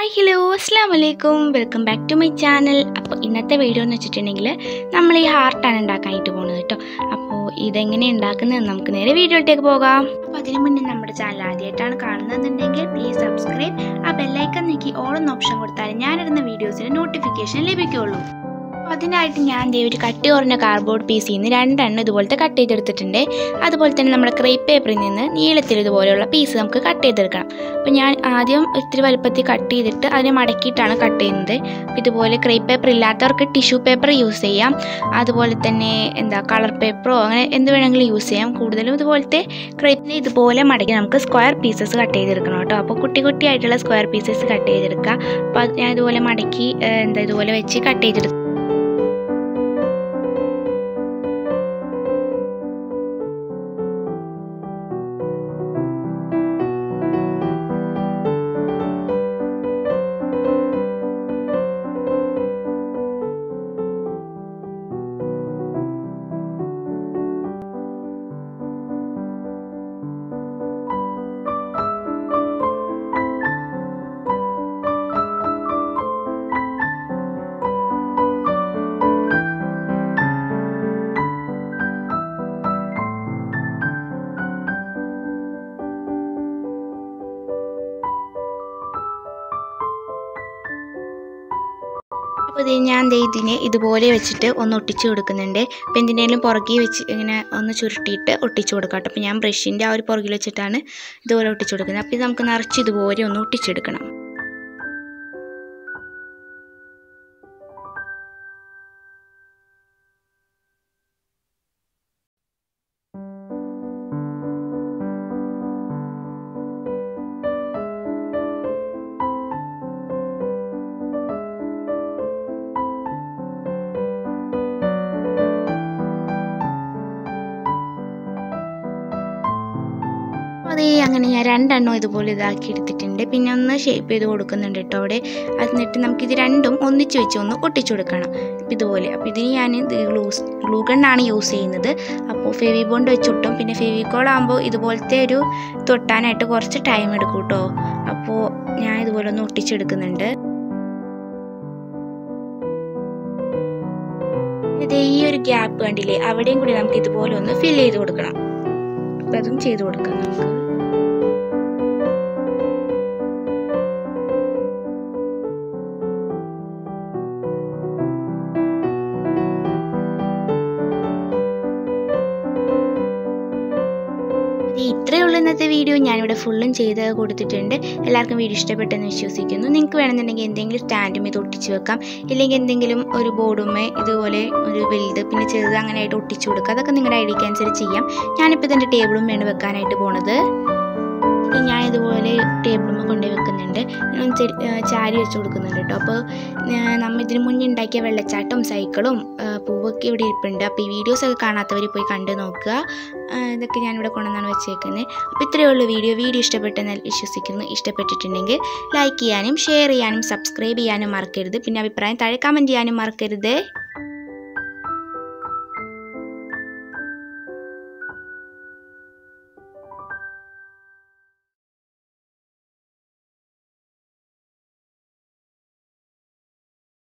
hello അസ്സാം വലൈക്കും welcome back to my channel അപ്പോൾ ഇന്നത്തെ വീഡിയോ എന്ന് വെച്ചിട്ടുണ്ടെങ്കിൽ നമ്മൾ ഈ ഹാർട്ടാണ് ഉണ്ടാക്കാനായിട്ട് പോകുന്നത് കേട്ടോ അപ്പോൾ ഇതെങ്ങനെ ഉണ്ടാക്കുന്നത് നമുക്ക് നേരെ വീഡിയോയിലേക്ക് പോകാം അപ്പോൾ അതിന് മുന്നേ നമ്മുടെ ചാനൽ ആദ്യമായിട്ടാണ് കാണുന്നതെന്നുണ്ടെങ്കിൽ പ്ലീസ് സബ്സ്ക്രൈബ് ആ ബെല്ലൈക്കൺ നീക്കി ഓൾ എന്ന ഓപ്ഷൻ കൊടുത്താൽ ഞാനിടുന്ന വീഡിയോസിന് നോട്ടിഫിക്കേഷൻ ലഭിക്കുകയുള്ളൂ അപ്പോൾ അതിനായിട്ട് ഞാൻ ദേ ഒരു കട്ടി കുറഞ്ഞ കാർഡ്ബോർഡ് പീസിൽ നിന്ന് രണ്ടെണ്ണം ഇതുപോലത്തെ കട്ട് ചെയ്തെടുത്തിട്ടുണ്ട് അതുപോലെ തന്നെ നമ്മുടെ ക്രേപ്പ് പേപ്പറിൽ നിന്ന് നീളത്തിൽ ഇതുപോലെയുള്ള പീസ് നമുക്ക് കട്ട് ചെയ്തെടുക്കണം അപ്പോൾ ഞാൻ ആദ്യം ഇത്തിരി വലുപ്പത്തിൽ കട്ട് ചെയ്തിട്ട് അതിനെ മടക്കിയിട്ടാണ് കട്ട് ചെയ്യുന്നത് അപ്പോൾ ഇതുപോലെ ക്രേപ്പ് പേപ്പർ ഇല്ലാത്തവർക്ക് ടിഷ്യൂ പേപ്പർ യൂസ് ചെയ്യാം അതുപോലെ തന്നെ എന്താ കളർ പേപ്പറോ അങ്ങനെ എന്ത് വേണമെങ്കിലും യൂസ് ചെയ്യാം കൂടുതലും ഇതുപോലത്തെ ക്രേപ്പിനെ ഇതുപോലെ മടക്കി നമുക്ക് സ്ക്വയർ പീസസ് കട്ട് ചെയ്തെടുക്കണം കേട്ടോ അപ്പോൾ കുട്ടി കുട്ടിയായിട്ടുള്ള സ്ക്വയർ പീസസ് കട്ട് ചെയ്തെടുക്കുക അപ്പോൾ അത് ഞാൻ ഇതുപോലെ മടക്കി ഏഹ്, എന്താ ഇതുപോലെ വെച്ച് കട്ട് ചെയ്തെടുക്കും അപ്പോൾ ഇത് ഞാൻ ദേ ഇതിനെ ഇതുപോലെ വെച്ചിട്ട് ഒന്ന് ഒട്ടിച്ച് കൊടുക്കുന്നുണ്ട് അപ്പോൾ എന്തിനേലും പുറകെ വെച്ച് ഇങ്ങനെ ഒന്ന് ചുരുട്ടിയിട്ട് ഒട്ടിച്ച് കൊടുക്കാം കേട്ടോ അപ്പോൾ ഞാൻ ബ്രഷിൻ്റെ ആ ഒരു പുറകിൽ വെച്ചിട്ടാണ് ഇതുപോലെ ഒട്ടിച്ച് കൊടുക്കുന്നത് അപ്പോൾ ഇത് നമുക്ക് നിറച്ച് ഇതുപോലെ ഒന്ന് ഒട്ടിച്ചെടുക്കണം അതേ അങ്ങനെ ഞാൻ രണ്ടെണ്ണം ഇതുപോലെ ഇതാക്കി എടുത്തിട്ടുണ്ട് പിന്നെ ഒന്ന് ഷേപ്പ് ചെയ്ത് കൊടുക്കുന്നുണ്ട് കേട്ടോ അവിടെ എന്നിട്ട് നമുക്കിത് രണ്ടും ഒന്നിച്ച് വെച്ച് ഒന്ന് ഒട്ടിച്ചു കൊടുക്കണം അപ്പം ഇതുപോലെ അപ്പോൾ ഇതിന് ഞാൻ ഇത് ഗ്ലൂസ് ഗ്ലൂ ഗണ്ണാണ് യൂസ് ചെയ്യുന്നത് അപ്പോൾ ഫെവി ബോണ്ട് വെച്ചൊട്ടും പിന്നെ ഫെവിക്കോൾ ആകുമ്പോൾ ഇതുപോലത്തെ ഒരു തൊട്ടാനായിട്ട് കുറച്ച് ടൈം എടുക്കും കേട്ടോ അപ്പോൾ ഞാൻ ഇതുപോലെ ഒന്ന് ഒട്ടിച്ചെടുക്കുന്നുണ്ട് ഇത് ഈ ഒരു ഗ്യാപ്പ് കണ്ടില്ലേ അവിടെയും കൂടി നമുക്ക് ഇതുപോലെ ഒന്ന് ഫിൽ ചെയ്ത് കൊടുക്കണം അപ്പം അതും ചെയ്ത് കൊടുക്കാം നമുക്ക് ഇത്രയേ ഉള്ളൂ ഇന്നത്തെ വീഡിയോ ഞാനിവിടെ ഫുള്ളും ചെയ്ത് കൊടുത്തിട്ടുണ്ട് എല്ലാവർക്കും വീഡിയോ ഇഷ്ടപ്പെട്ടെന്ന് വിശ്വസിക്കുന്നു നിങ്ങൾക്ക് വേണമെന്നുണ്ടെങ്കിൽ എന്തെങ്കിലും സ്റ്റാൻഡും ഇത് ഒട്ടിച്ച് വെക്കാം ഇല്ലെങ്കിൽ എന്തെങ്കിലും ഒരു ബോർഡുമേ ഇതുപോലെ ഒരു വലുത് പിന്നെ ചെറുത് അങ്ങനെ ആയിട്ട് ഒട്ടിച്ചു കൊടുക്കുക അതൊക്കെ നിങ്ങളുടെ ഐഡിയക്ക് അനുസരിച്ച് ചെയ്യാം ഞാനിപ്പോൾ ഇതിൻ്റെ ടേബിളും വേണം വെക്കാനായിട്ട് പോണത് ഇനി ഞാൻ ഇതുപോലെ ടേബിളുമ്മ കൊണ്ടുപോയി വെക്കുന്നുണ്ട് ഞാൻ ചെ- ആ, ചാരി വെച്ച് കൊടുക്കുന്നുണ്ട് കേട്ടോ അപ്പോൾ നമ്മൾ ഇതിന് മുന്നേ ഉണ്ടാക്കിയ വെള്ളച്ചാട്ടവും സൈക്കിളും ആ, പൂവൊക്കെ ഇവിടെ ഇരിപ്പുണ്ട് അപ്പോൾ ഈ വീഡിയോസൊക്കെ കാണാത്തവർ പോയി കണ്ടു നോക്കുക ആ, ഇതൊക്കെ ഞാനിവിടെ കൊണ്ടുവന്നാണ് വെച്ചേക്കുന്നത് അപ്പോൾ ഇത്രയേ ഉള്ളൂ വീഡിയോ വീഡിയോ ഇഷ്ടപ്പെട്ടെന്ന് വിശ്വസിക്കുന്നു ഇഷ്ടപ്പെട്ടിട്ടുണ്ടെങ്കിൽ ലൈക്ക് ചെയ്യാനും ഷെയർ ചെയ്യാനും സബ്സ്ക്രൈബ് ചെയ്യാനും മറക്കരുത് പിന്നെ അഭിപ്രായം താഴെ കമൻറ്റ് ചെയ്യാനും മറക്കരുത്